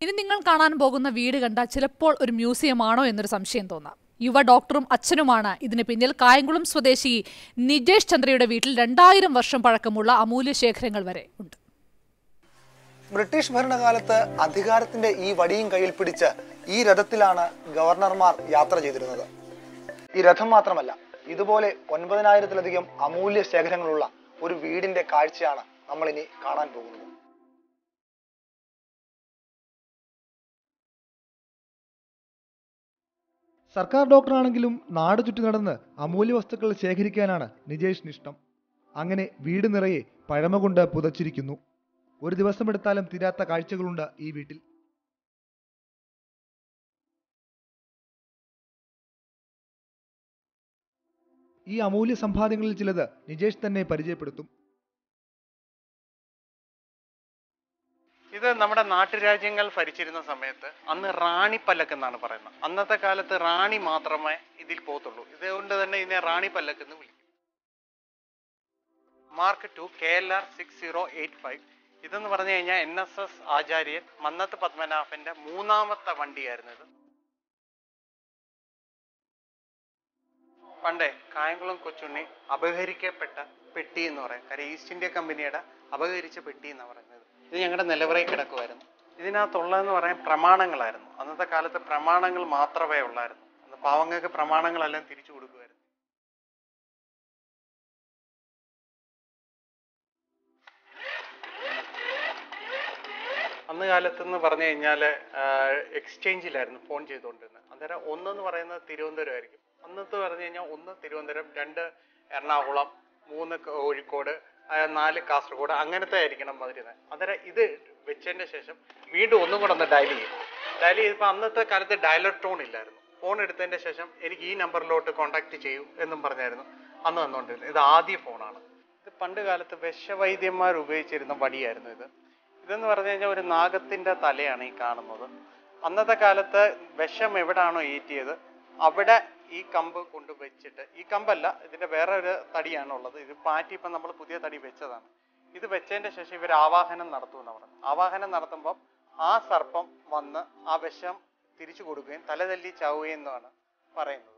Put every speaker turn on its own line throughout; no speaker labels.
ഇനി നിങ്ങൾ കാണാൻ പോകുന്ന വീട് കണ്ടാൽ ചിലപ്പോൾ ഒരു മ്യൂസിയമാണോ എന്നൊരു സംശയം തോന്നാം യുവ ഡോക്ടറും അച്ഛനുമാണ് ഇതിന് പിന്നിൽ കായംകുളം സ്വദേശി നിജേഷ് ചന്ദ്രയുടെ വീട്ടിൽ രണ്ടായിരം വർഷം പഴക്കമുള്ള അമൂല്യ ശേഖരങ്ങൾ വരെ ഉണ്ട്
ബ്രിട്ടീഷ് ഭരണകാലത്ത് അധികാരത്തിന്റെ ഈ വടിയും കയ്യിൽ പിടിച്ച് ഈ രഥത്തിലാണ് ഗവർണർമാർ യാത്ര ചെയ്തിരുന്നത് ഈ രഥം മാത്രമല്ല ഇതുപോലെ ഒൻപതിനായിരത്തിലധികം അമൂല്യ ശേഖരങ്ങളുള്ള ഒരു വീടിന്റെ കാഴ്ചയാണ് നമ്മൾ ഇനി കാണാൻ പോകുന്നത് സർക്കാർ ഡോക്ടറാണെങ്കിലും നാട് ചുറ്റി നടന്ന് അമൂല്യ വസ്തുക്കൾ ശേഖരിക്കാനാണ് നിജേഷിന് ഇഷ്ടം അങ്ങനെ വീട് നിറയെ പഴമ കൊണ്ട് പുതച്ചിരിക്കുന്നു ഒരു ദിവസമെടുത്താലും തീരാത്ത കാഴ്ചകളുണ്ട് ഈ വീട്ടിൽ ഈ അമൂല്യ സമ്പാദ്യങ്ങളിൽ ചിലത് നിജേഷ് തന്നെ പരിചയപ്പെടുത്തും
ഇത് നമ്മുടെ നാട്ടുരാജ്യങ്ങൾ ഭരിച്ചിരുന്ന സമയത്ത് അന്ന് റാണി പല്ലക്ക് എന്നാണ് പറയുന്നത് അന്നത്തെ കാലത്ത് റാണി മാത്രമേ ഇതിൽ പോത്തുള്ളൂ ഇതുകൊണ്ട് തന്നെ ഇതിനെ റാണി പല്ലക്ക് എന്ന് വിളിക്കും mark two K L R six zero eight five ഇതെന്ന് പറഞ്ഞു കഴിഞ്ഞാൽ എൻ എസ് എസ് ആചാര്യൻ മന്നത്ത് പത്മനാഭന്റെ മൂന്നാമത്തെ വണ്ടിയായിരുന്നു ഇത് പണ്ടേ കായംകുളം കൊച്ചുണ്ണി അപഹരിക്കപ്പെട്ട പെട്ടി എന്ന് പറയും കാര്യം ഈസ്റ്റ് ഇന്ത്യ കമ്പനിയുടെ അപഹരിച്ച പെട്ടി എന്നാണ് പറയുന്നത് ഇത് ഞങ്ങളുടെ നിലവറയിൽ കിടക്കുമായിരുന്നു ഇതിനകത്തുള്ളതെന്ന് പറയാൻ പ്രമാണങ്ങളായിരുന്നു അന്നത്തെ കാലത്ത് പ്രമാണങ്ങൾ മാത്രമേ ഉള്ളായിരുന്നു അന്ന് പാവങ്ങൾക്ക് പ്രമാണങ്ങളെല്ലാം തിരിച്ചു കൊടുക്കുമായിരുന്നു അന്ന് കാലത്തെന്ന് പറഞ്ഞു കഴിഞ്ഞാൽ എക്സ്ചേഞ്ചിലായിരുന്നു ഫോൺ ചെയ്തുകൊണ്ടിരുന്നത് അന്നേരം ഒന്നെന്ന് പറയുന്നത് തിരുവനന്തപുരം ആയിരിക്കും അന്നത്തെ പറഞ്ഞു കഴിഞ്ഞാൽ ഒന്ന് തിരുവനന്തപുരം രണ്ട് എറണാകുളം മൂന്ന് കോഴിക്കോട് ആ, നാല് കാസർഗോഡ് അങ്ങനത്തെ ആയിരിക്കണം മതിരുന്നത് അന്നേരം ഇത് വെച്ചതിന്റെ ശേഷം വീണ്ടും ഒന്നും കൂടെ ഒന്ന് ഡയൽ ചെയ്യും ഡയൽ ചെയ്തപ്പോൾ അന്നത്തെ കാലത്ത് ഡയലർ ടോൺ ഇല്ലായിരുന്നു ഫോൺ എടുത്തതിന്റെ ശേഷം എനിക്ക് ഈ നമ്പറിലോട്ട് കോൺടാക്ട് ചെയ്യൂ എന്നും പറഞ്ഞായിരുന്നു അന്ന് വന്നുകൊണ്ടിരുന്നത് ഇത് ആദ്യ ഫോണാണ് ഇത് പണ്ട് കാലത്ത് വിഷവൈദ്യന്മാർ ഉപയോഗിച്ചിരുന്ന വടിയായിരുന്നു ഇത് ഇതെന്ന് പറഞ്ഞു കഴിഞ്ഞാൽ ഒരു നാഗത്തിന്റെ തലയാണ് ഈ കാണുന്നത് അന്നത്തെ കാലത്ത് വിഷം എവിടാണോ ഏറ്റിയത് അവിടെ ഈ കമ്പ് കൊണ്ട് വെച്ചിട്ട് ഈ കമ്പല്ല ഇതിന്റെ വേറെ ഒരു തടിയാണ് ഉള്ളത് ഇത് പാറ്റി ഇപ്പം നമ്മൾ പുതിയ തടി വെച്ചതാണ് ഇത് വെച്ചതിന്റെ ശേഷം ഇവർ ആവാഹനം നടത്തുമെന്ന് പറഞ്ഞു ആവാഹനം നടത്തുമ്പോൾ ആ സർപ്പം വന്ന് ആ വിഷം തിരിച്ചു കൊടുക്കുകയും തലതല്ലി ചാവുകയും എന്നാണ് പറയുന്നത്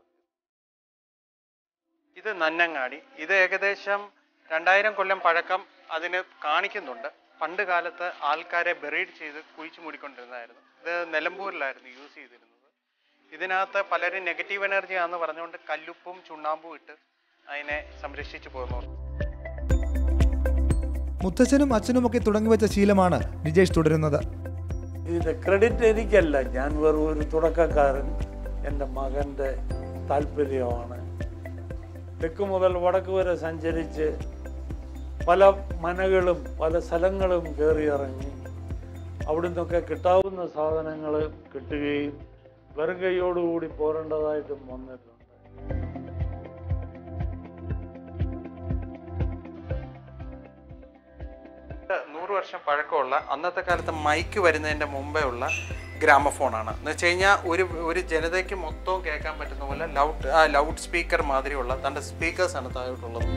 ഇത് നന്നങ്ങാടി ഇത് ഏകദേശം രണ്ടായിരം കൊല്ലം പഴക്കം അതിന് കാണിക്കുന്നുണ്ട് പണ്ട് കാലത്ത് ആൾക്കാരെ ബെറീഡ് ചെയ്ത് കുഴിച്ചു മൂടിക്കൊണ്ടിരുന്നതായിരുന്നു ഇത് നിലമ്പൂരിലായിരുന്നു യൂസ് ചെയ്തിരുന്നത് ഇതിനകത്ത് പലരും നെഗറ്റീവ് എനർജി ആണെന്ന് പറഞ്ഞുകൊണ്ട് കല്ലുപ്പും ചുണ്ണാമ്പും ഇട്ട് അതിനെ സംരക്ഷിച്ചു പോകുന്നു
മുത്തച്ഛനും അച്ഛനുമൊക്കെ തുടങ്ങിവെച്ച ശീലമാണ് നിജേഷ് തുടരുന്നത്
ഇതിന്റെ ക്രെഡിറ്റ് എനിക്കല്ല ഞാൻ വെറും ഒരു തുടക്കക്കാരൻ എൻ്റെ മകൻ്റെ താല്പര്യമാണ് തെക്ക് മുതൽ വടക്ക് വരെ സഞ്ചരിച്ച് പല മനകളും പല സ്ഥലങ്ങളും കയറി ഇറങ്ങി അവിടുന്നൊക്കെ കിട്ടാവുന്ന സാധനങ്ങൾ കിട്ടുകയും വെറും കൈയോടുകൂടി പോരേണ്ടതായിട്ടും വന്നിട്ടുണ്ട്
നൂറ് വർഷം പഴക്കമുള്ള അന്നത്തെ കാലത്ത് മൈക്ക് വരുന്നതിന്റെ മുമ്പേ ഉള്ള ഗ്രാമഫോണാണ് എന്ന് വെച്ച് കഴിഞ്ഞാൽ ഒരു ഒരു ജനതയ്ക്ക് മൊത്തവും കേൾക്കാൻ പറ്റുന്ന പോലെ ലൗഡ് ആ ലൗഡ് സ്പീക്കർ മാതിരിയുള്ള തൻ്റെ സ്പീക്കേഴ്സ് ആണ് താഴോട്ടുള്ളത്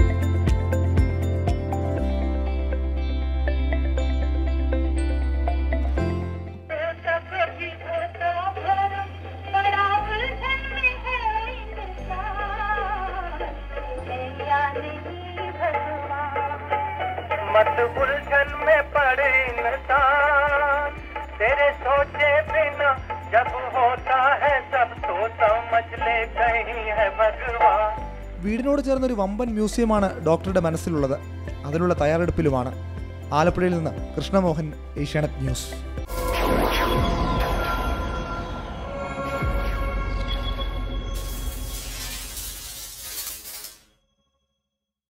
मत उलझन में पड़े इंसान तेरे सोचे बिना जब होता है सब तो समझ ले कहीं है भगवान
വീടിനോട് ചേർന്നൊരു വമ്പൻ മ്യൂസിയമാണ് ഡോക്ടറുടെ മനസ്സിലുള്ളത് അതിനുള്ള തയ്യാറെടുപ്പിലുമാണ് ആലപ്പുഴയിൽ നിന്ന് കൃഷ്ണമോഹൻ ഏഷ്യാനെറ്റ് ന്യൂസ്